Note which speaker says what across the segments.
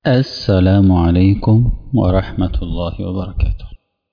Speaker 1: السلام عليكم ورحمة الله وبركاته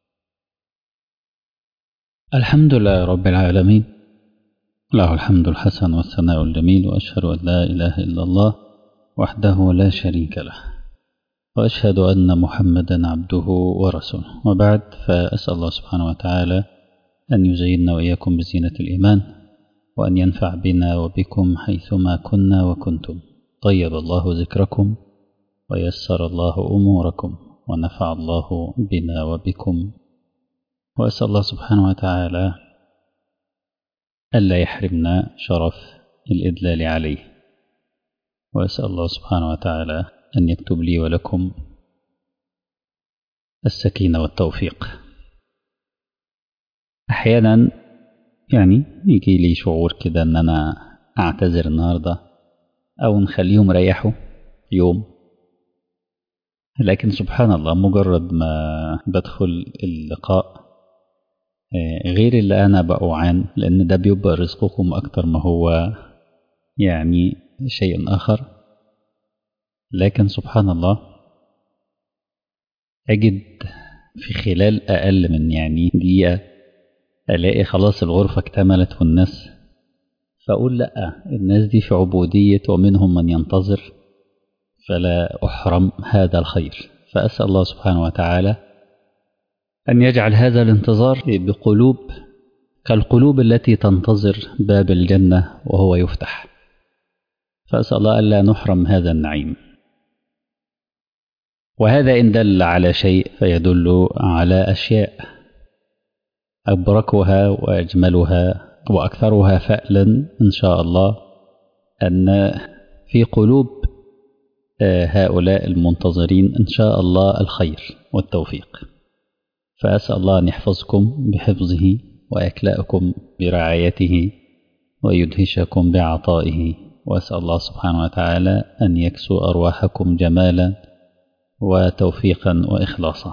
Speaker 1: الحمد لله رب العالمين له الحمد الحسن والثناء الجميل وأشهد أن لا إله إلا الله وحده لا شريك له وأشهد أن محمدا عبده ورسوله وبعد فأسأل الله سبحانه وتعالى أن يزيننا وإياكم بزينة الإيمان وأن ينفع بنا وبكم حيثما كنا وكنتم طيب الله ذكركم ويسر الله أموركم ونفع الله بنا وبكم وأسأل الله سبحانه وتعالى ألا يحرمنا شرف الإدلال عليه وأسأل الله سبحانه وتعالى أن يكتب لي ولكم السكينة والتوفيق أحيانا يعني يجي لي شعور كده أن أنا أعتذر النهاردة أو نخليهم ريحوا يوم لكن سبحان الله مجرد ما بدخل اللقاء غير اللي أنا بأوعان لأن ده بيبقى رزقكم أكتر ما هو يعني شيء آخر لكن سبحان الله أجد في خلال أقل من يعني دقيقة ألاقي خلاص الغرفة اكتملت والناس فأقول لأ الناس دي في عبودية ومنهم من ينتظر فلا أحرم هذا الخير فأسأل الله سبحانه وتعالى أن يجعل هذا الانتظار بقلوب كالقلوب التي تنتظر باب الجنة وهو يفتح فأسأل الله ألا نحرم هذا النعيم وهذا إن دل على شيء فيدل على أشياء أبركها وأجملها وأكثرها فألا إن شاء الله أن في قلوب هؤلاء المنتظرين إن شاء الله الخير والتوفيق فأسأل الله أن يحفظكم بحفظه ويكلأكم برعايته ويدهشكم بعطائه وأسأل الله سبحانه وتعالى أن يكسو أرواحكم جمالا وتوفيقا وإخلاصا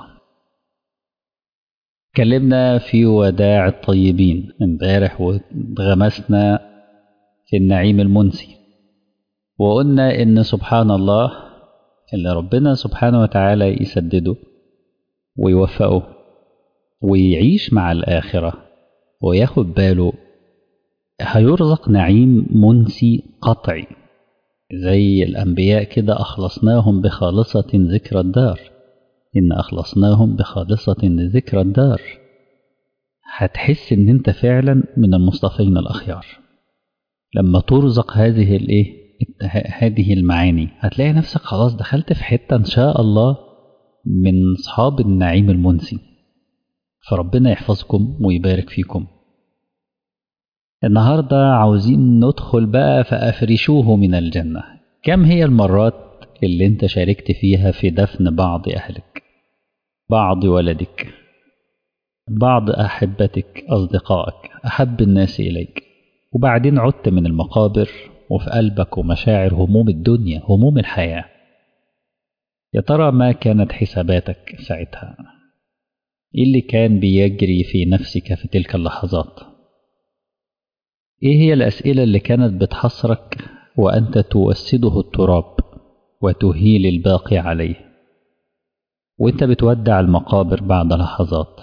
Speaker 1: تكلمنا في وداع الطيبين امبارح وغمسنا في النعيم المنسي وقلنا إن سبحان الله اللي ربنا سبحانه وتعالى يسدده ويوفقه ويعيش مع الآخرة وياخد باله هيرزق نعيم منسي قطعي زي الأنبياء كده أخلصناهم بخالصة ذكر الدار إن أخلصناهم بخالصة ذكر الدار هتحس إن أنت فعلا من المصطفين الأخيار لما ترزق هذه الإيه هذه المعاني هتلاقي نفسك خلاص دخلت في حتة إن شاء الله من أصحاب النعيم المنسي فربنا يحفظكم ويبارك فيكم النهاردة عاوزين ندخل بقى فأفرشوه من الجنة كم هي المرات اللي انت شاركت فيها في دفن بعض أهلك بعض ولدك بعض أحبتك أصدقائك أحب الناس إليك وبعدين عدت من المقابر وفي قلبك ومشاعر هموم الدنيا هموم الحياة يا ترى ما كانت حساباتك ساعتها إيه اللي كان بيجري في نفسك في تلك اللحظات إيه هي الأسئلة اللي كانت بتحصرك وأنت توسده التراب وتهيل الباقي عليه وانت بتودع المقابر بعد لحظات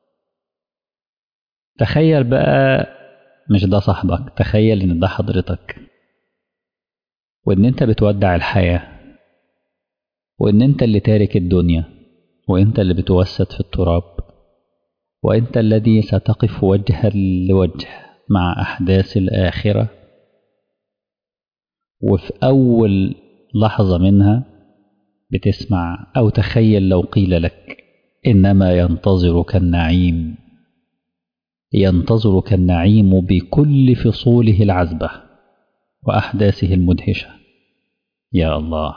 Speaker 1: تخيل بقى مش ده صاحبك تخيل ان ده حضرتك وان انت بتودع الحياة وان انت اللي تارك الدنيا وانت اللي بتوسد في التراب وانت الذي ستقف وجها لوجه مع احداث الاخره وفي اول لحظه منها بتسمع او تخيل لو قيل لك انما ينتظرك النعيم ينتظرك النعيم بكل فصوله العذبه واحداثه المدهشه يا الله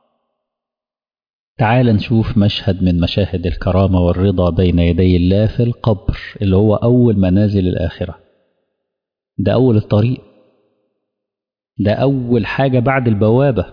Speaker 1: تعال نشوف مشهد من مشاهد الكرامة والرضا بين يدي الله في القبر اللي هو أول منازل الآخرة ده أول الطريق ده أول حاجة بعد البوابة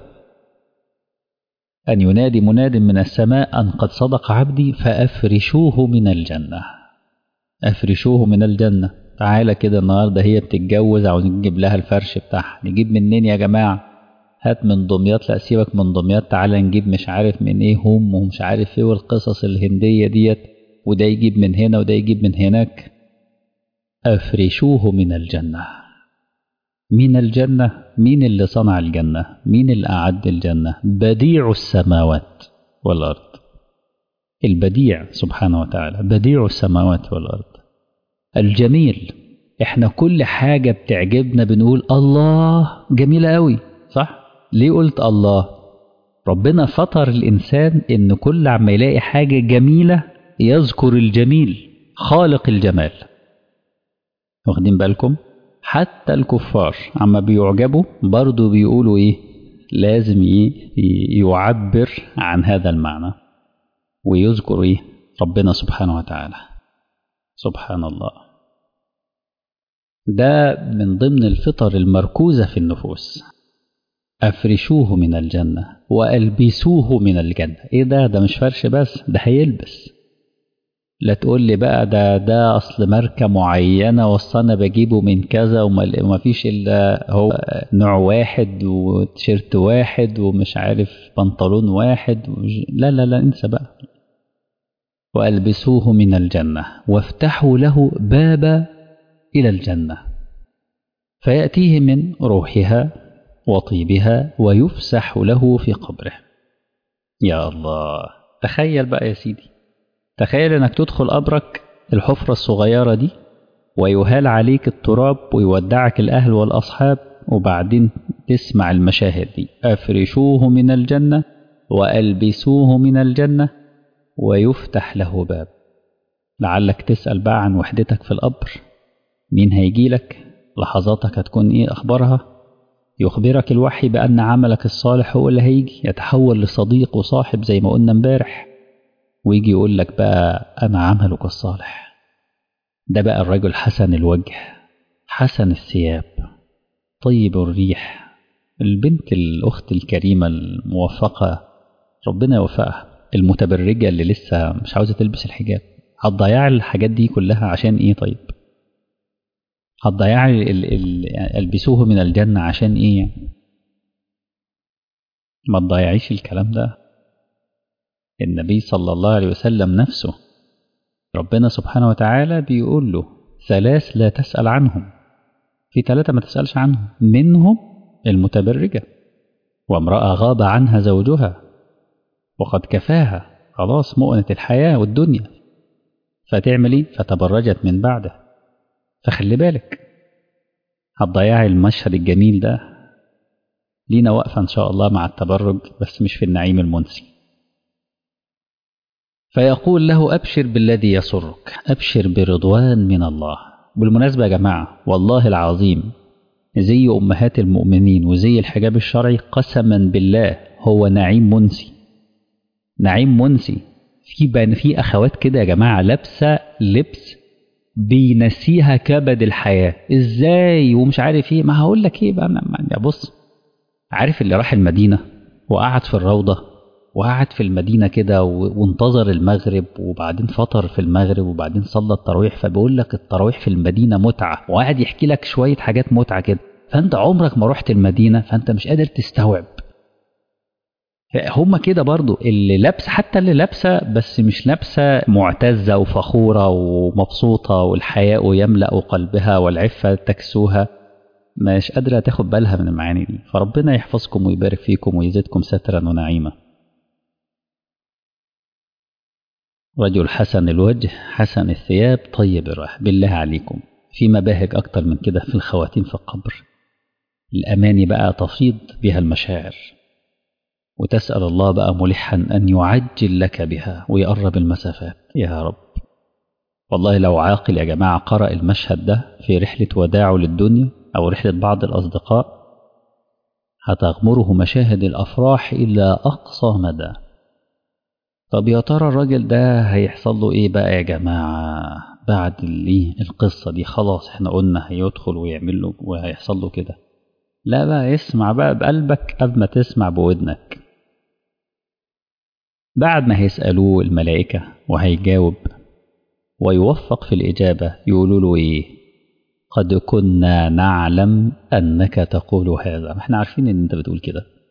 Speaker 1: أن ينادي مناد من السماء أن قد صدق عبدي فأفرشوه من الجنة أفرشوه من الجنة تعالى كده النهاردة هي بتتجوز عاوزين نجيب لها الفرش بتاعها نجيب منين يا جماعة هات من دمياط لا سيبك من دمياط تعالى نجيب مش عارف من ايه هم ومش عارف ايه والقصص الهندية ديت وده يجيب من هنا وده يجيب من هناك أفرشوه من الجنة من الجنة مين اللي صنع الجنة مين اللي أعد الجنة بديع السماوات والأرض البديع سبحانه وتعالى بديع السماوات والأرض الجميل احنا كل حاجة بتعجبنا بنقول الله جميلة قوي صح ليه قلت الله ربنا فطر الإنسان إن كل عما يلاقي حاجة جميلة يذكر الجميل خالق الجمال واخدين بالكم حتى الكفار عما بيعجبوا برضو بيقولوا ايه لازم ايه يعبر عن هذا المعنى ويذكر ايه ربنا سبحانه وتعالى سبحان الله ده من ضمن الفطر المركوزة في النفوس أفرشوه من الجنة وألبسوه من الجنة إيه ده ده مش فرش بس ده هيلبس لا تقول لي بقى ده ده أصل ماركة معينة وأصل أنا بجيبه من كذا وما فيش إلا هو نوع واحد وتيشيرت واحد ومش عارف بنطلون واحد لا لا لا انسى بقى وألبسوه من الجنة وافتحوا له باب إلى الجنة فيأتيه من روحها وطيبها ويفسح له في قبره يا الله تخيل بقى يا سيدي تخيل انك تدخل قبرك الحفرة الصغيرة دي ويهال عليك التراب ويودعك الأهل والأصحاب وبعدين تسمع المشاهد دي أفرشوه من الجنة وألبسوه من الجنة ويفتح له باب لعلك تسأل بقى عن وحدتك في القبر مين هيجي لك لحظاتك هتكون ايه أخبارها يخبرك الوحي بأن عملك الصالح هو اللي هيجي يتحول لصديق وصاحب زي ما قلنا امبارح ويجي يقول لك بقى أنا عملك الصالح ده بقى الرجل حسن الوجه حسن الثياب طيب الريح البنت الأخت الكريمة الموفقة ربنا يوفقها المتبرجة اللي لسه مش عاوزة تلبس الحجاب هتضيع الحاجات دي كلها عشان ايه طيب هتضيع البسوه من الجنة عشان ايه ما تضيعيش الكلام ده النبي صلى الله عليه وسلم نفسه ربنا سبحانه وتعالى بيقول له ثلاث لا تسأل عنهم في ثلاثة ما تسألش عنهم منهم المتبرجة وامرأة غاب عنها زوجها وقد كفاها خلاص مؤنة الحياة والدنيا فتعمل ايه فتبرجت من بعده فخلي بالك هتضيعي المشهد الجميل ده لينا وقفة إن شاء الله مع التبرج بس مش في النعيم المنسي فيقول له أبشر بالذي يسرك أبشر برضوان من الله بالمناسبة يا جماعة والله العظيم زي أمهات المؤمنين وزي الحجاب الشرعي قسما بالله هو نعيم منسي نعيم منسي في بان في أخوات كده يا جماعة لابسة لبس بينسيها كبد الحياة ازاي ومش عارف ايه ما هقول لك ايه بقى يا بص عارف اللي راح المدينة وقعد في الروضة وقعد في المدينة كده وانتظر المغرب وبعدين فطر في المغرب وبعدين صلى التراويح فبيقول لك التراويح في المدينة متعة وقاعد يحكي لك شوية حاجات متعة كده فانت عمرك ما رحت المدينة فانت مش قادر تستوعب هما كده برضو اللي لابسه حتى اللي لابسه بس مش لابسه معتزه وفخوره ومبسوطه والحياء يملا قلبها والعفه تكسوها مش قادره تاخد بالها من المعاني دي فربنا يحفظكم ويبارك فيكم ويزيدكم سترا ونعيما رجل حسن الوجه حسن الثياب طيب الريح بالله عليكم في مباهج أكتر من كده في الخواتيم في القبر الأماني بقى تفيض بها المشاعر وتسأل الله بقى ملحا أن يعجل لك بها ويقرب المسافات يا رب والله لو عاقل يا جماعة قرأ المشهد ده في رحلة وداعه للدنيا أو رحلة بعض الأصدقاء هتغمره مشاهد الأفراح إلى أقصى مدى طب يا ترى الراجل ده هيحصل له إيه بقى يا جماعة بعد اللي القصة دي خلاص احنا قلنا هيدخل ويعمل له وهيحصل له كده لا بقى اسمع بقى بقلبك قبل ما تسمع بودنك بعد ما هيسألوه الملائكة وهيجاوب ويوفق في الإجابة يقولوا له إيه قد كنا نعلم أنك تقول هذا احنا عارفين إن أنت بتقول كده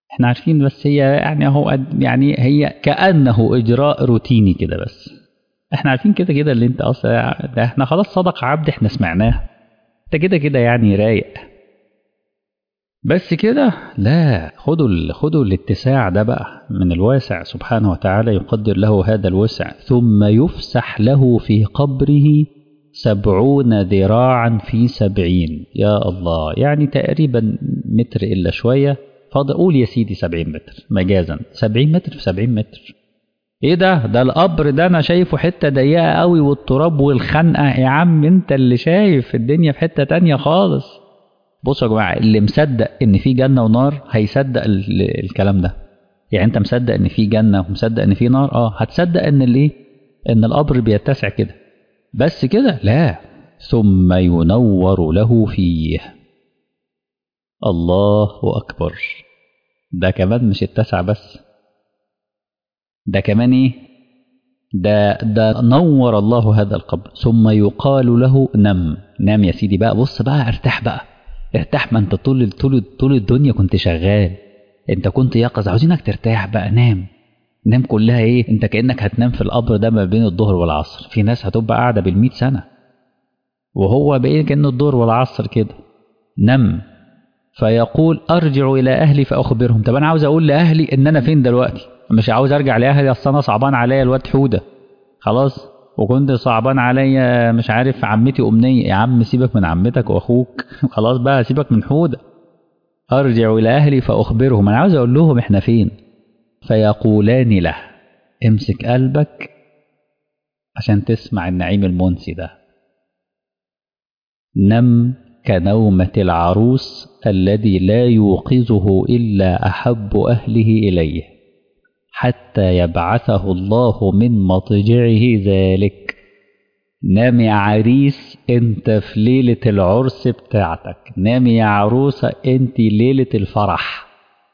Speaker 1: احنا عارفين بس هي يعني هو يعني هي كأنه إجراء روتيني كده بس احنا عارفين كده كده اللي انت اصلا ده احنا خلاص صدق عبد احنا سمعناه انت كده كده يعني رايق بس كده لا خدوا ال... خدوا الاتساع ده بقى من الواسع سبحانه وتعالى يقدر له هذا الوسع ثم يفسح له في قبره سبعون ذراعا في سبعين يا الله يعني تقريبا متر إلا شوية فاضل قول يا سيدي سبعين متر مجازا سبعين متر في سبعين متر ايه ده ده القبر ده انا شايفه حتة ضيقة قوي والتراب والخنقة يا عم انت اللي شايف الدنيا في حتة تانية خالص بصوا يا جماعة اللي مصدق ان في جنة ونار هيصدق ال- الكلام ده يعني انت مصدق ان في جنة ومصدق ان في نار اه هتصدق ان الايه ان القبر بيتسع كده بس كده لا ثم ينور له فيه الله أكبر ده كمان مش اتسع بس ده كمان ايه ده ده نور الله هذا القبر ثم يقال له نم نام يا سيدي بقى بص بقى ارتاح بقى ارتاح ما انت طول طول طول الدنيا كنت شغال انت كنت يقظ عاوزينك ترتاح بقى نام نام كلها ايه انت كانك هتنام في القبر ده ما بين الظهر والعصر في ناس هتبقى قاعده بالمئة سنه وهو بقى كانه الظهر والعصر كده نم فيقول ارجع الى اهلي فاخبرهم طب انا عاوز اقول لاهلي ان انا فين دلوقتي مش عاوز ارجع لاهلي اصل انا صعبان عليا الواد حوده خلاص وكنت صعبان عليا مش عارف عمتي امنيه يا عم سيبك من عمتك واخوك خلاص بقى سيبك من حوده ارجع الى اهلي فاخبرهم انا عاوز اقول لهم احنا فين فيقولان له امسك قلبك عشان تسمع النعيم المنسي ده نم كنومة العروس الذي لا يوقظه إلا أحب أهله إليه حتى يبعثه الله من مضجعه ذلك نام يا عريس انت في ليلة العرس بتاعتك نام يا عروسة انت ليلة الفرح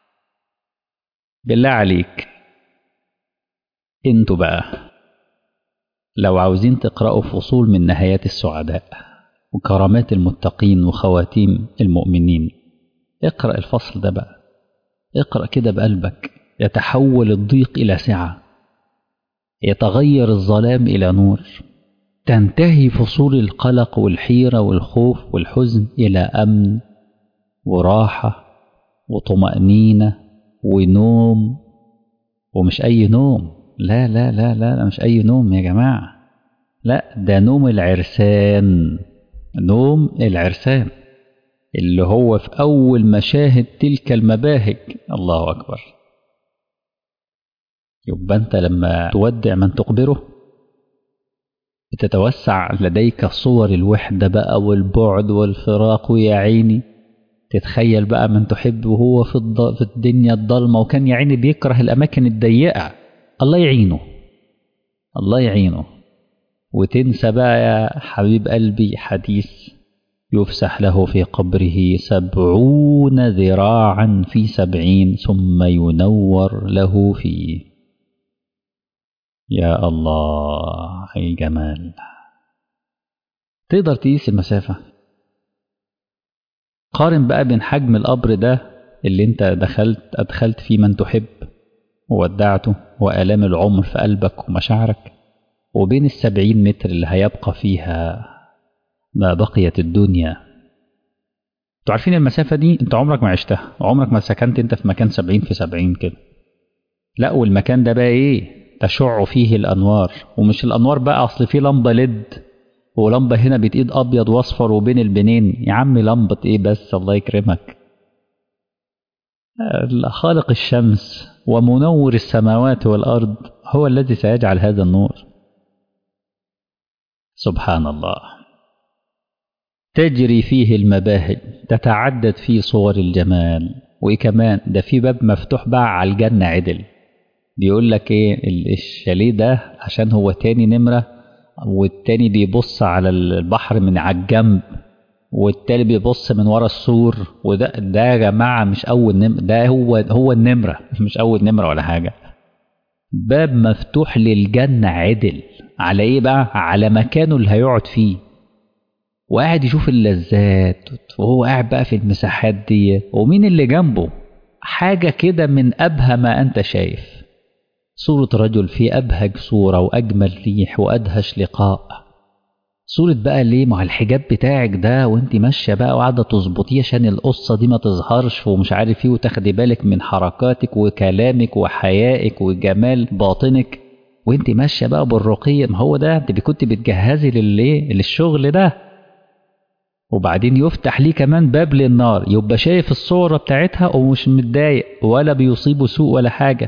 Speaker 1: بالله عليك انتوا بقى لو عاوزين تقرأوا فصول من نهايات السعداء وكرامات المتقين وخواتيم المؤمنين اقرأ الفصل ده بقى اقرأ كده بقلبك يتحول الضيق إلى سعة يتغير الظلام إلى نور تنتهي فصول القلق والحيرة والخوف والحزن إلى أمن وراحة وطمأنينة ونوم ومش أي نوم لا لا لا لا مش أي نوم يا جماعة لا ده نوم العرسان نوم العرسان اللي هو في أول مشاهد تلك المباهج الله أكبر يبقى أنت لما تودع من تقبره بتتوسع لديك صور الوحدة بقى والبعد والفراق ويا عيني تتخيل بقى من تحب وهو في, الض... في الدنيا الضلمة وكان يا عيني بيكره الأماكن الضيقة الله يعينه الله يعينه وتنسى بقى يا حبيب قلبي حديث يفسح له في قبره سبعون ذراعا في سبعين ثم ينور له فيه يا الله أي جمال تقدر تقيس المسافة قارن بقى بين حجم القبر ده اللي انت دخلت أدخلت فيه من تحب وودعته وآلام العمر في قلبك ومشاعرك وبين السبعين متر اللي هيبقى فيها ما بقيت الدنيا انتوا عارفين المسافة دي انت عمرك ما عشتها عمرك ما سكنت انت في مكان سبعين في سبعين كده لا والمكان ده بقى ايه تشع فيه الأنوار ومش الأنوار بقى أصل فيه لمبة ليد ولمبة هنا بتقيد أبيض وأصفر وبين البنين يا عم لمبة إيه بس الله يكرمك خالق الشمس ومنور السماوات والأرض هو الذي سيجعل هذا النور سبحان الله تجري فيه المباهج تتعدد فيه صور الجمال وإيه كمان ده في باب مفتوح بقى على الجنة عدل بيقول لك ايه الشاليه ده عشان هو تاني نمرة والتاني بيبص على البحر من على الجنب والتاني بيبص من ورا السور وده ده يا جماعة مش أول نمرة ده هو هو النمرة مش أول نمرة ولا حاجة باب مفتوح للجنة عدل على ايه بقى على مكانه اللي هيقعد فيه وقاعد يشوف اللذات وهو قاعد بقى في المساحات دي ومين اللي جنبه حاجة كده من أبهى ما أنت شايف صورة رجل في أبهج صورة وأجمل ريح وأدهش لقاء صورة بقى ليه مع الحجاب بتاعك ده وانت ماشية بقى وقاعدة تظبطيه عشان القصة دي ما تظهرش ومش عارف ايه وتاخدي بالك من حركاتك وكلامك وحيائك وجمال باطنك وانت ماشية بقى بالرقية ما هو ده انت كنت بتجهزي للايه للشغل ده وبعدين يفتح ليه كمان باب للنار يبقى شايف الصورة بتاعتها ومش متضايق ولا بيصيبه سوء ولا حاجة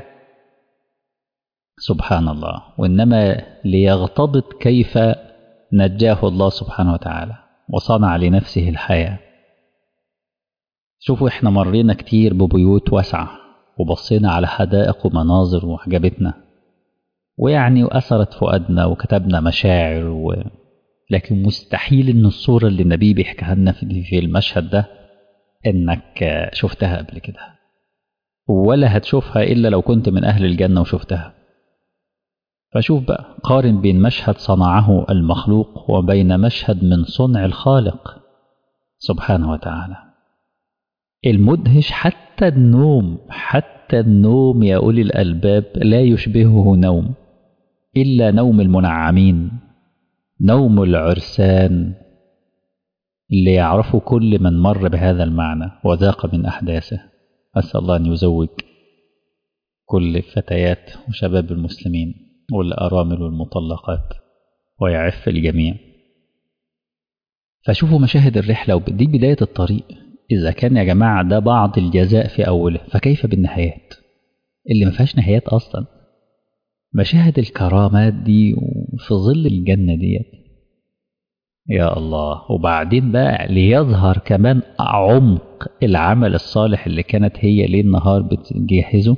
Speaker 1: سبحان الله وإنما ليغتبط كيف نجاه الله سبحانه وتعالى وصنع لنفسه الحياة شوفوا احنا مرينا كتير ببيوت واسعة وبصينا على حدائق ومناظر وعجبتنا ويعني وأثرت فؤادنا وكتبنا مشاعر و... لكن مستحيل ان الصورة اللي النبي بيحكيها لنا في المشهد ده انك شفتها قبل كده ولا هتشوفها الا لو كنت من اهل الجنة وشفتها فشوف بقى قارن بين مشهد صنعه المخلوق وبين مشهد من صنع الخالق سبحانه وتعالى المدهش حتى النوم حتى النوم يا أولي الألباب لا يشبهه نوم إلا نوم المنعمين نوم العرسان اللي يعرفه كل من مر بهذا المعنى وذاق من أحداثه أسأل الله أن يزوج كل الفتيات وشباب المسلمين والأرامل والمطلقات ويعف الجميع فشوفوا مشاهد الرحلة ودي بداية الطريق إذا كان يا جماعة ده بعض الجزاء في أوله فكيف بالنهايات اللي ما فيهاش نهايات أصلا مشاهد الكرامات دي في ظل الجنة ديت يا الله وبعدين بقى ليظهر كمان عمق العمل الصالح اللي كانت هي ليل نهار بتجهزه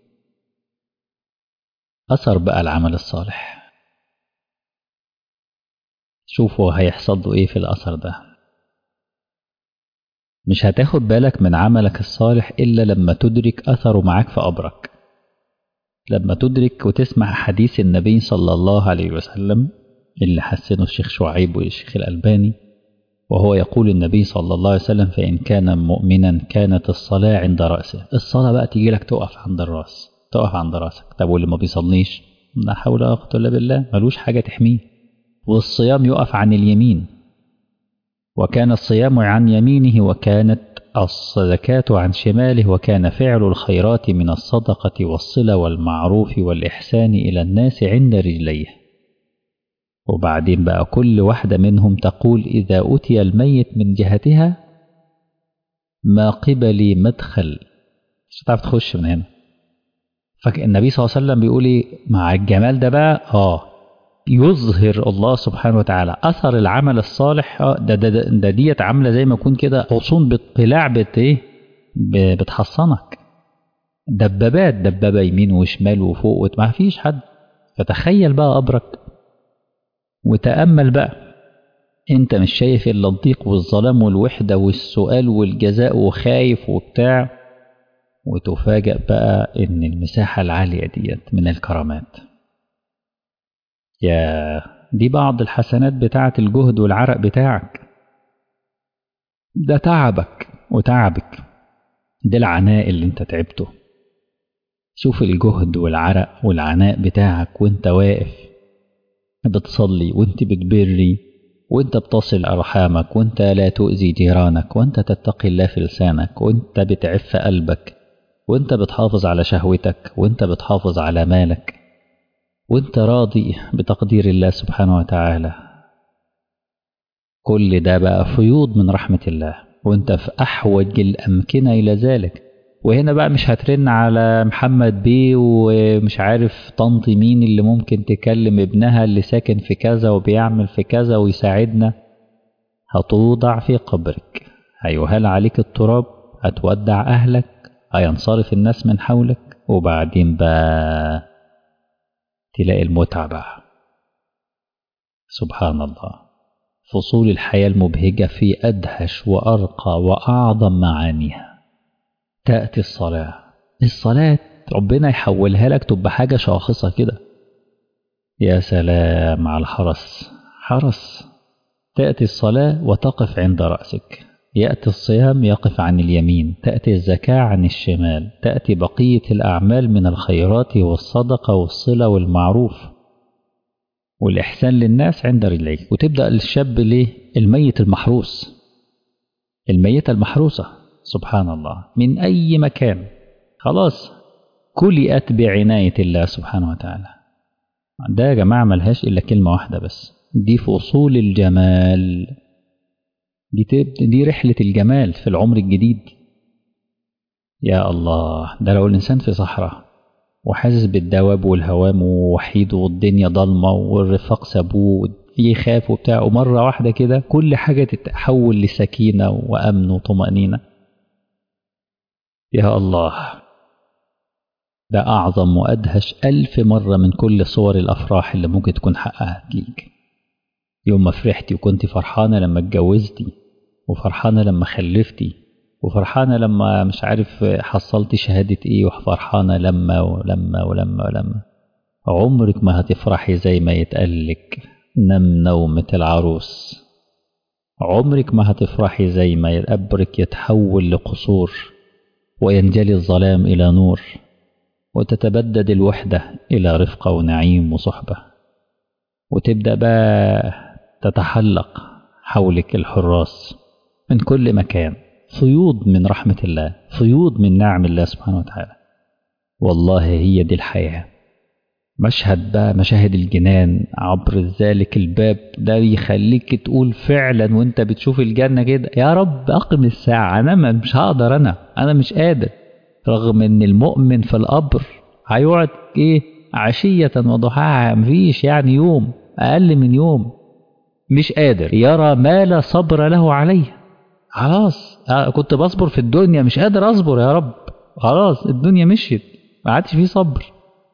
Speaker 1: أثر بقى العمل الصالح شوفوا هيحصل له إيه في الأثر ده مش هتاخد بالك من عملك الصالح إلا لما تدرك أثره معاك في قبرك لما تدرك وتسمع حديث النبي صلى الله عليه وسلم اللي حسنه الشيخ شعيب والشيخ الألباني وهو يقول النبي صلى الله عليه وسلم فإن كان مؤمنا كانت الصلاة عند رأسه الصلاة بقى تيجي لك تقف عند الرأس تقف عند رأسك طب واللي ما بيصليش لا حول ولا قوة إلا بالله ملوش حاجة تحميه والصيام يقف عن اليمين وكان الصيام عن يمينه وكانت الزكاة عن شماله وكان فعل الخيرات من الصدقة والصلة والمعروف والإحسان إلى الناس عند رجليه وبعدين بقى كل واحدة منهم تقول إذا أتي الميت من جهتها ما قبلي مدخل مش هتعرف تخش من هنا فالنبي صلى الله عليه وسلم بيقول إيه مع الجمال ده بقى آه يظهر الله سبحانه وتعالى أثر العمل الصالح آه ده, ده, ده, ده ديت عاملة زي ما يكون كده حصون بالقلاع بت إيه بتحصنك دبابات دبابة يمين وشمال وفوق ما فيش حد فتخيل بقى قبرك وتأمل بقى انت مش شايف الا الضيق والظلام والوحدة والسؤال والجزاء وخايف وبتاع وتفاجأ بقى ان المساحة العالية ديت من الكرامات يا دي بعض الحسنات بتاعة الجهد والعرق بتاعك ده تعبك وتعبك ده العناء اللي انت تعبته شوف الجهد والعرق والعناء بتاعك وانت واقف بتصلي وانت بتبري وانت بتصل أرحامك وانت لا تؤذي جيرانك وانت تتقي الله في لسانك وانت بتعف قلبك وانت بتحافظ على شهوتك وانت بتحافظ على مالك وانت راضي بتقدير الله سبحانه وتعالى كل ده بقى فيوض من رحمة الله وانت في أحوج الأمكنة إلى ذلك وهنا بقى مش هترن على محمد بيه ومش عارف طنط مين اللي ممكن تكلم ابنها اللي ساكن في كذا وبيعمل في كذا ويساعدنا هتوضع في قبرك هيهال عليك التراب هتودع أهلك هينصرف الناس من حولك وبعدين بقى تلاقي المتعة بقى سبحان الله فصول الحياة المبهجة في أدهش وأرقى وأعظم معانيها تأتي الصلاة الصلاة ربنا يحولها لك تبقى حاجة شاخصة كده يا سلام على الحرس حرس تأتي الصلاة وتقف عند رأسك يأتي الصيام يقف عن اليمين تأتي الزكاة عن الشمال تأتي بقية الأعمال من الخيرات والصدقة والصلة والمعروف والإحسان للناس عند رجليك وتبدأ الشاب ليه الميت المحروس الميتة المحروسة سبحان الله من أي مكان خلاص كلئت بعناية الله سبحانه وتعالى ده يا جماعة ملهاش إلا كلمة واحدة بس دي فصول الجمال دي, دي رحلة الجمال في العمر الجديد يا الله ده لو الإنسان في صحراء وحاسس بالدواب والهوام ووحيد والدنيا ضلمة والرفاق سابوه يخاف وبتاع ومرة واحدة كده كل حاجة تتحول لسكينة وأمن وطمأنينة يا الله ده أعظم وأدهش ألف مرة من كل صور الأفراح اللي ممكن تكون حققت ليك يوم ما فرحتي وكنت فرحانة لما اتجوزتي وفرحانة لما خلفتي وفرحانة لما مش عارف حصلتي شهادة ايه وفرحانة لما ولما ولما ولما عمرك ما هتفرحي زي ما يتقالك نم نومة العروس عمرك ما هتفرحي زي ما قبرك يتحول لقصور وينجلي الظلام إلى نور وتتبدد الوحدة إلى رفقة ونعيم وصحبة وتبدأ بقى تتحلق حولك الحراس من كل مكان فيوض من رحمة الله فيوض من نعم الله سبحانه وتعالى والله هي دي الحياة مشهد بقى مشاهد الجنان عبر ذلك الباب ده يخليك تقول فعلا وانت بتشوف الجنة كده يا رب أقم الساعة أنا مش هقدر أنا أنا مش قادر رغم ان المؤمن في القبر هيقعد ايه عشية وضحاها مفيش يعني يوم أقل من يوم مش قادر يرى ما لا صبر له عليه خلاص كنت بصبر في الدنيا مش قادر أصبر يا رب خلاص الدنيا مشيت ما عادش فيه صبر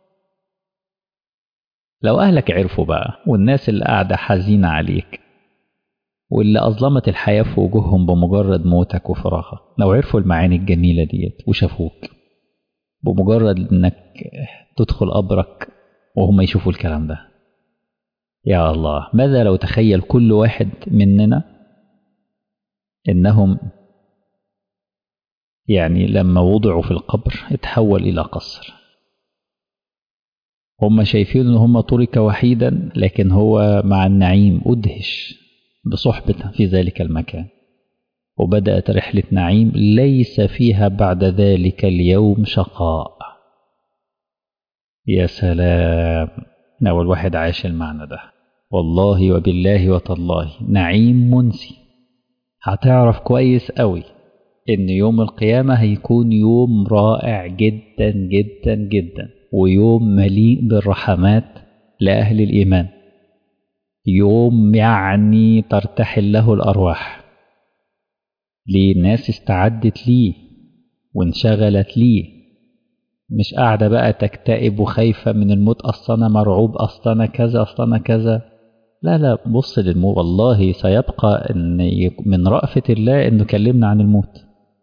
Speaker 1: لو أهلك عرفوا بقى والناس اللي قاعدة حزينة عليك واللي أظلمت الحياة في وجوههم بمجرد موتك وفراغك لو عرفوا المعاني الجميلة ديت وشافوك بمجرد إنك تدخل قبرك وهم يشوفوا الكلام ده يا الله ماذا لو تخيل كل واحد مننا إنهم يعني لما وضعوا في القبر اتحول إلى قصر هم شايفين إن هم ترك وحيدا لكن هو مع النعيم أدهش بصحبته في ذلك المكان وبدأت رحلة نعيم ليس فيها بعد ذلك اليوم شقاء يا سلام لو الواحد عاش المعنى ده والله وبالله وتالله نعيم منسي هتعرف كويس قوي ان يوم القيامة هيكون يوم رائع جدا جدا جدا ويوم مليء بالرحمات لأهل الإيمان يوم يعني ترتحل له الأرواح ليه الناس استعدت ليه وانشغلت ليه مش قاعدة بقى تكتئب وخايفة من الموت أصلا مرعوب أصلا كذا أصلا كذا لا لا بص للموت والله سيبقى إن من رأفة الله إنه كلمنا عن الموت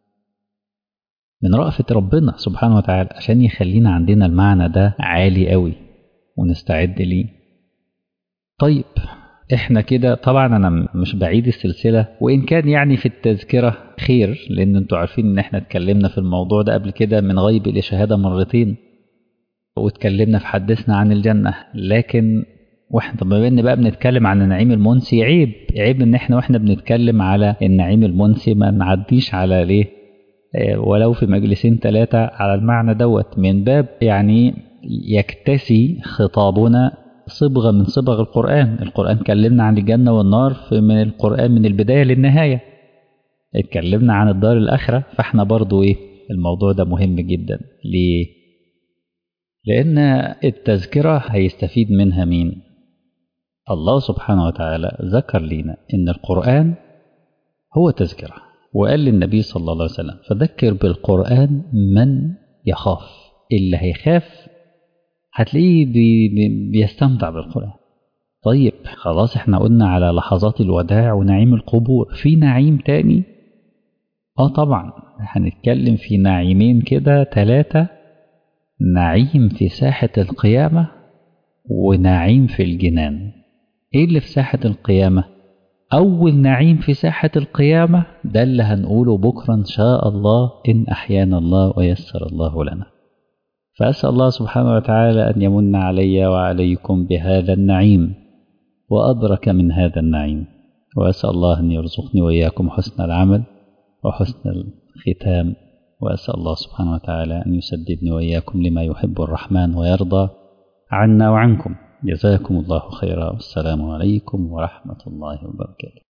Speaker 1: من رأفة ربنا سبحانه وتعالى عشان يخلينا عندنا المعنى ده عالي قوي ونستعد ليه طيب احنا كده طبعا انا مش بعيد السلسله وان كان يعني في التذكره خير لان انتوا عارفين ان احنا اتكلمنا في الموضوع ده قبل كده من غيب الى شهاده مرتين واتكلمنا في حدثنا عن الجنه لكن واحنا طب بما ان بقى بنتكلم عن النعيم المنسي عيب عيب ان احنا واحنا بنتكلم على النعيم المنسي ما نعديش على ليه ولو في مجلسين ثلاثه على المعنى دوت من باب يعني يكتسي خطابنا صبغة من صبغ القرآن القرآن كلمنا عن الجنة والنار في من القرآن من البداية للنهاية اتكلمنا عن الدار الآخرة فاحنا برضو ايه الموضوع ده مهم جدا ليه لأن التذكرة هيستفيد منها مين الله سبحانه وتعالى ذكر لنا إن القرآن هو تذكرة وقال للنبي صلى الله عليه وسلم فذكر بالقرآن من يخاف اللي هيخاف هتلاقيه بي بي بيستمتع بالقرآن طيب خلاص احنا قلنا على لحظات الوداع ونعيم القبور في نعيم تاني اه طبعا هنتكلم في نعيمين كده ثلاثة نعيم في ساحة القيامة ونعيم في الجنان ايه اللي في ساحة القيامة أول نعيم في ساحة القيامة ده اللي هنقوله بكرة إن شاء الله إن أحيانا الله ويسر الله لنا فأسأل الله سبحانه وتعالى أن يمن علي وعليكم بهذا النعيم وأدرك من هذا النعيم وأسأل الله أن يرزقني وإياكم حسن العمل وحسن الختام وأسأل الله سبحانه وتعالى أن يسددني وإياكم لما يحب الرحمن ويرضى عنا وعنكم جزاكم الله خيرا والسلام عليكم ورحمة الله وبركاته